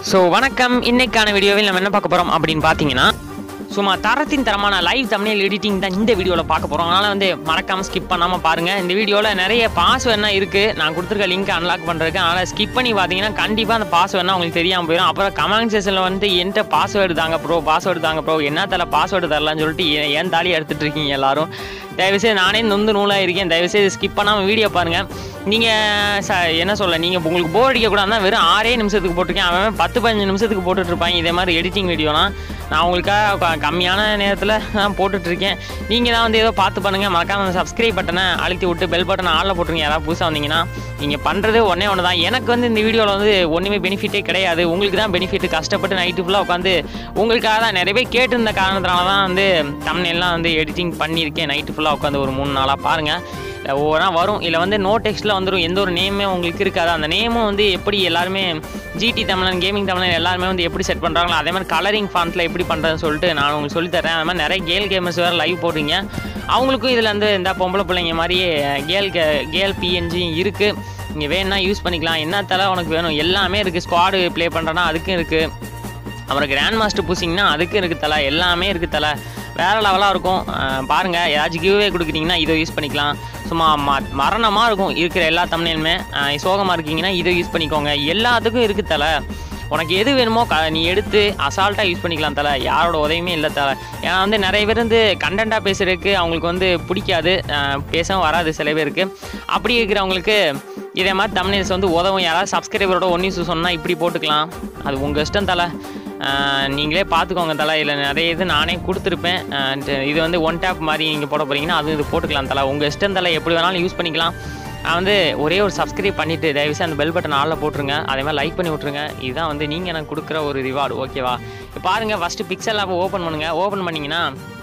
so வணக்கம் இன்னைக்கான வீடியோவில் நம்ம என்ன பார்க்க போகிறோம் அப்படின்னு பார்த்தீங்கன்னா சும்மா தரத்தின் தரமான லைவ் தமிழ் எடிட்டிங் தான் இந்த வீடியோவில் பார்க்க போகிறோம் அதனால் வந்து மறக்காமல் ஸ்கிப் பண்ணாமல் பாருங்கள் இந்த வீடியோவில் நிறைய பாஸ்வேர்ட்னா இருக்குது நான் கொடுத்துருக்க லிங்க் அன்லாக் பண்ணுறதுக்கு அதனால் ஸ்கிப் பண்ணி பார்த்தீங்கன்னா கண்டிப்பாக அந்த பாஸ்வேர்ட்னா உங்களுக்கு தெரியாமல் போயிடும் அப்புறம் கமெண்ட் செஷனில் வந்து என்கிட்ட பாஸ்வேர்டு தாங்க ப்ரோ பாஸ்வேர்டு தாங்க ப்ரோ என்ன தலை பாஸ்வேர்டு தரலான்னு சொல்லிட்டு ஏன் ஏன் தாலி எடுத்துட்டு இருக்கீங்க எல்லாரும் தயவுசெய்து நானே நொந்து நூலாக இருக்கேன் தயவுசெய்து ஸ்கிப் பண்ணாமல் வீடியோ பாருங்கள் நீங்கள் ச என்ன சொல்ல நீங்கள் உங்களுக்கு போர் அடிக்கக்கூடாதுன்னா வெறும் ஆறே நிமிஷத்துக்கு போட்டிருக்கேன் அவன் பத்து பதினஞ்சு நிமிஷத்துக்கு போட்டுட்டு இருப்பாங்க இதே மாதிரி எடிட்டிங் வீடியோலாம் நான் உங்களுக்காக க- கம்மியான நேரத்தில் நான் போட்டுட்ருக்கேன் நீங்கள் தான் வந்து ஏதோ பார்த்து பண்ணுங்கள் மறக்காம சப்ஸ்கிரைப் பட்டனை அழுத்தி விட்டு பெல் பட்டனை ஆளில் போட்டுருங்க யாராவது புதுசாக வந்தீங்கன்னா நீங்கள் பண்ணுறது ஒன்றே ஒன்று தான் எனக்கு வந்து இந்த வீடியோவில் வந்து ஒன்றுமே பெனிஃபிட்டே கிடையாது உங்களுக்கு தான் பெனிஃபிட் கஷ்டப்பட்டு நைட்டு ஃபுல்லாக உட்காந்து உங்களுக்காக தான் நிறைய பேர் கேட்டிருந்த காரணத்தினால தான் வந்து தமிழ்லாம் வந்து எடிட்டிங் பண்ணியிருக்கேன் நைட்டு ஃபுல்லாக உட்காந்து ஒரு மூணு நாளாக பாருங்கள் ஒவ்வொன்றா வரும் இல்லை வந்து நோ டெக்ஸ்ட்டில் வந்துடும் எந்த ஒரு நேமே உங்களுக்கு இருக்காது அந்த நேமும் வந்து எப்படி எல்லாருமே ஜிடி தமிழன் கேமிங் தமிழன் எல்லாருமே வந்து எப்படி செட் பண்ணுறாங்களோ அதே மாதிரி கலரிங் ஃபாண்ட்டில் எப்படி பண்ணுறதுன்னு சொல்லிட்டு நான் உங்களுக்கு சொல்லித்தரேன் அது மாதிரி நிறைய கேல் கேமர்ஸ் வேறு லைவ் போடுறீங்க அவங்களுக்கும் இதில் வந்து இந்த பொம்பளை பிள்ளைங்க மாதிரியே கேல் கேல் பிஎன்ஜி இருக்குது நீங்கள் வேணும்னா யூஸ் பண்ணிக்கலாம் என்ன தலை உனக்கு வேணும் எல்லாமே இருக்குது ஸ்குவாடு ப்ளே பண்ணுறேன்னா அதுக்கும் இருக்குது அப்புறம் கிராண்ட் மாஸ்டர் பூசிங்கன்னா அதுக்கும் இருக்குது தலை எல்லாமே இருக்குது தலை வேறு லெவலாக இருக்கும் அஹ் பாருங்க ஏதாச்சும் கிவ்வே கொடுக்குறீங்கன்னா இதை யூஸ் பண்ணிக்கலாம் சும்மா ம மரணமாக இருக்கும் இருக்கிற எல்லா தமிழ்லையுமே சோகமாக இருக்கீங்கன்னா இதை யூஸ் பண்ணிக்கோங்க எல்லாத்துக்கும் இருக்குது தலை உனக்கு எது வேணுமோ க நீ எடுத்து அசால்ட்டாக யூஸ் பண்ணிக்கலாம் தலை யாரோட உதவியுமே இல்லை தலை ஏன்னா வந்து நிறைய பேர் வந்து கண்டென்ட்டாக பேசுறதுக்கு அவங்களுக்கு வந்து பிடிக்காது அஹ் பேசவும் வராது சில பேருக்கு அப்படி இருக்கிறவங்களுக்கு இதே மாதிரி தமிழ்ஸ் வந்து உதவும் யாராவது சப்ஸ்கிரைபரோட ஒன்று சொன்னால் இப்படி போட்டுக்கலாம் அது உங்கள் இஷ்டம் தலை ஆஹ் நீங்களே பார்த்துக்கோங்க தலை இதில் நிறைய இது நானே கொடுத்துருப்பேன் ஆஹ் இது- இது வந்து ஒன் டேப் மாதிரி நீங்கள் போட போகிறீங்கன்னா அதுவும் இது போட்டுக்கலாம் தலை உங்கள் இஷ்டம் தலை எப்படி வேணாலும் யூஸ் பண்ணிக்கலாம் நான் வந்து ஒரே ஒரு சப்ஸ்கிரைப் பண்ணிவிட்டு தயவுசெய்து அந்த பெல் பட்டன் ஆளில் போட்டுருங்க அதே மாதிரி லைக் பண்ணி விட்ருங்க இதுதான் வந்து நீங்கள் எனக்கு கொடுக்குற ஒரு ரிவார்டு ஓகேவா இப்போ பாருங்கள் ஃபஸ்ட்டு பிக்சல் ஆப் ஓப்பன் பண்ணுங்கள் ஓப்பன் பண்ணிங்கன்னா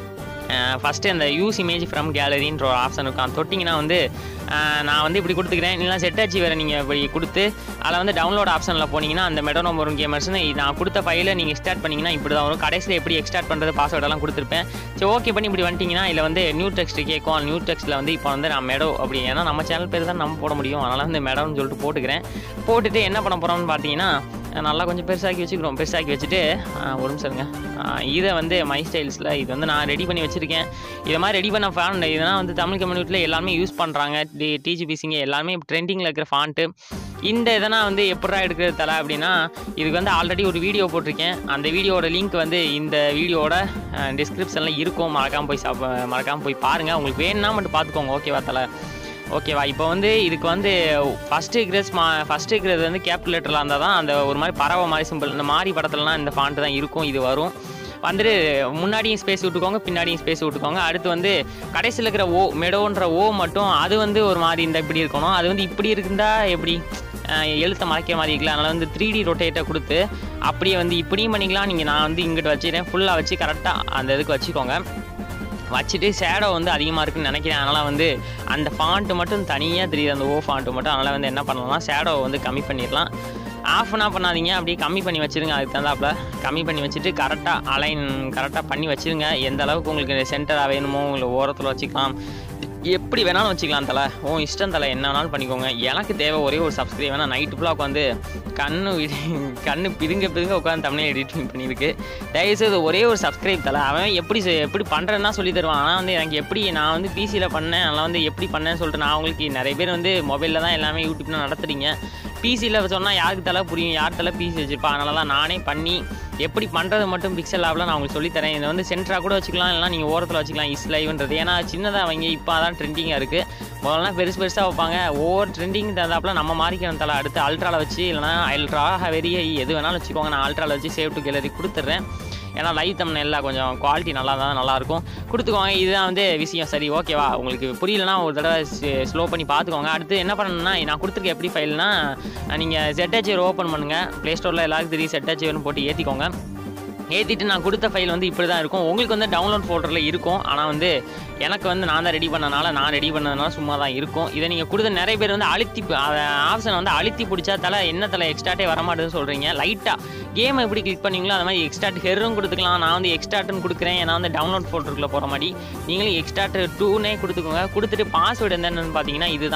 ஃபஸ்ட்டு அந்த யூஸ் இமேஜ் ஃப்ரம் கேலரின்ற ஒரு ஆப்ஷன் இருக்கும் அது தொட்டிங்கன்னா வந்து அஹ், நான் வந்து இப்படி கொடுத்துக்கிறேன் இல்லைனா செட் ஆச்சு வேறு நீங்கள் இப்படி கொடுத்து அதில் வந்து டவுன்லோட் ஆப்ஷனில் போனீங்கன்னா அந்த மெடோனோம் வரும் கேமர்ஸ்னு நான் கொடுத்த ஃபைலை நீங்கள் ஸ்டார்ட் பண்ணிங்கன்னா இப்படி தான் வரும் கடைசியில் எப்படி எக்ஸ்டார்ட் பண்ணுறது பாஸ்வேர்டெல்லாம் கொடுத்துருப்பேன் சரி ஓகே பண்ணி இப்படி வந்துட்டிங்கன்னா இதில் வந்து நியூ டெக்ஸ்ட் கேட்கும் அந்த நியூ டெக்ஸ்ட்டில் வந்து இப்போ வந்து நான் மெடோ அப்படி ஏன்னா நம்ம சேனல் பேர் தான் நம்ம போட முடியும் அதனால் வந்து மெடோன்னு சொல்லிட்டு போட்டுக்கிறேன் போட்டுட்டு என்ன பண்ண போகிறோம்னு பார்த்தீங்கன்னா நல்லா கொஞ்சம் பெருசாக்கி வச்சுக்கிறோம் பெருசாக்கி வச்சுட்டு ஆஹ், ஒரு நிமிஷம் இருங்க ஆஹ், இதை வந்து மை ஸ்டைல்ஸில் இது வந்து நான் ரெடி பண்ணி வச்சுருக்கேன் இதை மாதிரி ரெடி பண்ண ஃபாண்ட் இதெல்லாம் வந்து தமிழ் கம்யூனிட்டியில் எல்லாருமே யூஸ் பண்ணுறாங்க டி டிஜிபிசிங்க எல்லாருமே ட்ரெண்டிங்கில் இருக்கிற ஃபாண்ட்டு இந்த இதெல்லாம் வந்து எப்படா எடுக்கிறது தலை அப்படின்னா இதுக்கு வந்து ஆல்ரெடி ஒரு வீடியோ போட்டிருக்கேன் அந்த வீடியோட லிங்க் வந்து இந்த வீடியோட டிஸ்கிரிப்ஷனில் இருக்கும் மறக்காமல் போய் சாப் மறக்காமல் போய் பாருங்கள் உங்களுக்கு வேணும்னா மட்டும் பார்த்துக்கோங்க ஓகேவா தலை ஓகேவா இப்போ வந்து இதுக்கு வந்து ஃபஸ்ட்டு இருக்கிறது மா ஃபஸ்ட்டு இருக்கிறது வந்து கேபிட்டல் லெட்டரில் இருந்தால் தான் அந்த ஒரு மாதிரி பறவை மாதிரி சிம்பிள் இந்த மாறி படத்துலலாம் இந்த ஃபாண்ட்டு தான் இருக்கும் இது வரும் வந்துட்டு முன்னாடியும் ஸ்பேஸ் விட்டுக்கோங்க பின்னாடியும் ஸ்பேஸ் விட்டுக்கோங்க அடுத்து வந்து கடைசியில் இருக்கிற ஓ மெடோன்ற ஓ மட்டும் அது வந்து ஒரு மாதிரி இந்த இப்படி இருக்கணும் அது வந்து இப்படி இருந்தா எப்படி அஹ், எழுத்தை மறைக்கிற மாதிரி இருக்கலாம் அதனால் வந்து த்ரீ டி ரொட்டேட்டை கொடுத்து அப்படியே வந்து இப்படியும் பண்ணிக்கலாம் நீங்கள் நான் வந்து இங்கிட்டு வச்சுக்கிறேன் ஃபுல்லாக வச்சு கரெக்டாக அந்த இதுக்கு வச்சுக்கோங்க வச்சுட்டு ஷேடோ வந்து அதிகமாக இருக்குன்னு நினைக்கிறேன் அதனால் வந்து அந்த ஃபாண்ட்டு மட்டும் தனியாக தெரியுது அந்த ஓ ஃபாண்ட்டு மட்டும் அதனால் வந்து என்ன பண்ணலாம்னா ஷேடோ வந்து கம்மி பண்ணிடலாம் ஆஃப்னா பண்ணாதீங்க அப்படியே கம்மி பண்ணி வச்சிருங்க அதுக்கு தகுந்தாப்புல கம்மி பண்ணி வச்சுட்டு கரெக்டாக அலைன் கரெக்டாக பண்ணி வச்சிருங்க எந்த அளவுக்கு உங்களுக்கு சென்டராக வேணுமோ உங்களுக்கு ஓரத்தில் வச்சுக்கலாம் எப்படி வேணாலும் வச்சுக்கலாம் தலை உன் இஷ்டம் தலை என்ன வேணாலும் பண்ணிக்கோங்க எனக்கு தேவை ஒரே ஒரு சப்ஸ்கிரைப் வேணா நைட்டு ஃபுல்லாக உட்காந்து கண்ணு விடி கண்ணு பிதுங்க பிதுங்க உட்காந்து தமிழை எடிட்டிங் பண்ணியிருக்கு தயவுசெய்து ஒரே ஒரு சப்ஸ்கிரைப் தலை அவன் எப்படி செ- எப்படி பண்ணுறேன்னா சொல்லி தருவான் ஆனால் வந்து எனக்கு எப்படி நான் வந்து பிசியில் பண்ணேன் அதெல்லாம் வந்து எப்படி பண்ணேன்னு சொல்லிட்டு நான் உங்களுக்கு நிறைய பேர் வந்து மொபைலில் தான் எல்லாமே யூடியூப்ல நடத்துறீங்க பிசியில் சொன்னால் யாருக்கு தலை புரியும் யார் தலை பிசி வச்சிருப்பா அதனால தான் நானே பண்ணி எப்படி பண்ணுறது மட்டும் பிக்சல் லேபில் நான் உங்களுக்கு சொல்லித்தரேன் இதை வந்து சென்டராக கூட வச்சுக்கலாம் இல்லைனா நீங்கள் ஓரத்தில் வச்சுக்கலாம் இஸ் லைவ்ன்றது ஏன்னா சின்னதாக அவங்க இப்போ அதான் ட்ரெண்டிங்காக இருக்குது முதல்லாம் பெருசு பெருசாக வைப்பாங்க ஒவ்வொரு ட்ரெண்டிங் தகுந்தாப்புல நம்ம மாறிக்கணும் தலை அடுத்து அல்ட்ராவில் வச்சு இல்லைனா அல்ட்ரா வெரி எது வேணாலும் வச்சுக்கோங்க நான் அல்ட்ராவில் வச்சு சேவ் டு கேலரி கொடுத்துட்றேன் ஏன்னா லைவ் தம்ன எல்லாம் கொஞ்சம் குவாலிட்டி நல்லா தான் நல்லாயிருக்கும் கொடுத்துக்கோங்க இதுதான் வந்து விஷயம் சரி ஓகேவா உங்களுக்கு புரியலனா ஒரு தடவை ஸ்லோ பண்ணி பார்த்துக்கோங்க அடுத்து என்ன பண்ணணும்னா நான் கொடுத்துருக்க எப்படி ஃபைல்னா நீங்கள் ZHR ஓப்பன் பண்ணுங்கள் ப்ளே ஸ்டோரில் எல்லாருக்கும் தெரியும் ZHRனு போட்டு ஏற்றிக்கோங்க ஏற்றிட்டு நான் கொடுத்த ஃபைல் வந்து இப்படி தான் இருக்கும் உங்களுக்கு வந்து டவுன்லோட் ஃபோல்டரில் இருக்கும் ஆனால் வந்து எனக்கு வந்து நான் தான் ரெடி பண்ணனால நான் ரெடி பண்ணதுனால சும்மா தான் இருக்கும் இதை நீங்கள் கொடுத்த நிறைய பேர் வந்து அழுத்தி ஆப்ஷனை வந்து அழுத்தி பிடிச்சா தலை என்ன தலை எக்ஸ்ட்ராட்டே வரமாட்டேன்னு சொல்கிறீங்க லைட்டாக கேம் எப்படி கிளிக் பண்ணீங்களோ அது மாதிரி எக்ஸ்ட்ராட் ஹெரும் கொடுத்துக்கலாம் நான் வந்து எக்ஸ்ட்ராட்னு கொடுக்குறேன் ஏன்னா வந்து டவுன்லோட் ஃபோல்டருக்குள்ளே போகிற மாதிரி நீங்களும் எக்ஸ்ட்ராட் டூனே கொடுத்துக்கோங்க கொடுத்துட்டு பாஸ்வேர்டு என்னென்னு பார்த்தீங்கன்னா இதுதான்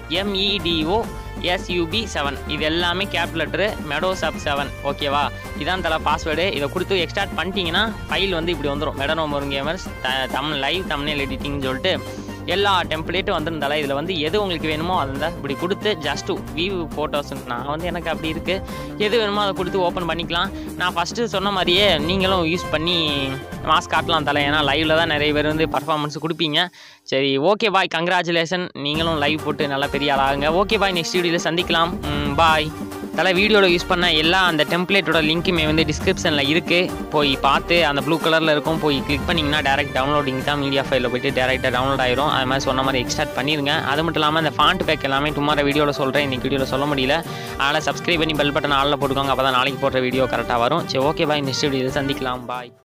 எம்இடிஓ எஸ்யூபி செவன் இது எல்லாமே கேப் லெட்ரு மெடோசாப் செவன் ஓகேவா இதான் தலை பாஸ்வேர்டு இதை கொடுத்து எக்ஸ்ட்ராக்ட் பண்ணிட்டீங்கன்னா ஃபைல் வந்து இப்படி வந்துடும் மெடனோ மோருங் gamers the Tamil live Tamil எடிட்டிங்னு சொல்லிட்டு எல்லா டெம்ப்ளேட்டும் வந்துருந்தால இதில் வந்து எது உங்களுக்கு வேணுமோ அதை தான் இப்படி கொடுத்து ஜஸ்ட் வியூ ஃபோட்டோஸ் நான் வந்து எனக்கு அப்படி இருக்குது எது வேணுமோ அதை கொடுத்து ஓப்பன் பண்ணிக்கலாம் நான் ஃபஸ்ட்டு சொன்ன மாதிரியே நீங்களும் யூஸ் பண்ணி மாஸ்க் காட்டலாம் தலை ஏன்னா லைவில் தான் நிறைய பேர் வந்து பர்ஃபார்மன்ஸ் கொடுப்பீங்க சரி ஓகே பாய் கங்க்ராச்சுலேஷன் நீங்களும் லைவ் போட்டு நல்லா பெரிய ஆளாகுங்க ஓகே பாய் நெக்ஸ்ட் வீடியோவில் சந்திக்கலாம் பாய் தலை வீடியோவில் யூஸ் பண்ண எல்லா அந்த டெம்ப்ளேட்டோட லிங்க்குமே வந்து டிஸ்கிரிப்ஷனில் இருக்குது போய் பார்த்து அந்த ப்ளூ கலரில் இருக்கும் போய் கிளிக் பண்ணிங்கன்னா டேரக்ட் டவுன்லோடிங் தான் மீடியா ஃபைலில் போயிட்டு டேரெக்டாக டவுன்லோட் ஆயிரும் அது மாதிரி சொன்ன மாதிரி எக்ஸ்ட்ராக்ட் பண்ணிடுங்க அது மட்டும் இல்லாமல் அந்த ஃபாண்ட் பேக் எல்லாமே டுமாரோ வீடியோவில் சொல்கிறேன் இன்றைக்கி வீடியோவில் சொல்ல முடியல அதனால் சப்ஸ்கிரைப் பண்ணி பெல் பட்டன் ஆளில் போட்டுக்கோங்க அப்போ தான் நாளைக்கு போடுற வீடியோ கரெக்டாக வரும் சரி ஓகே பாய் நெக்ஸ்ட் வீடியோவில் சந்திக்கலாம் பாய்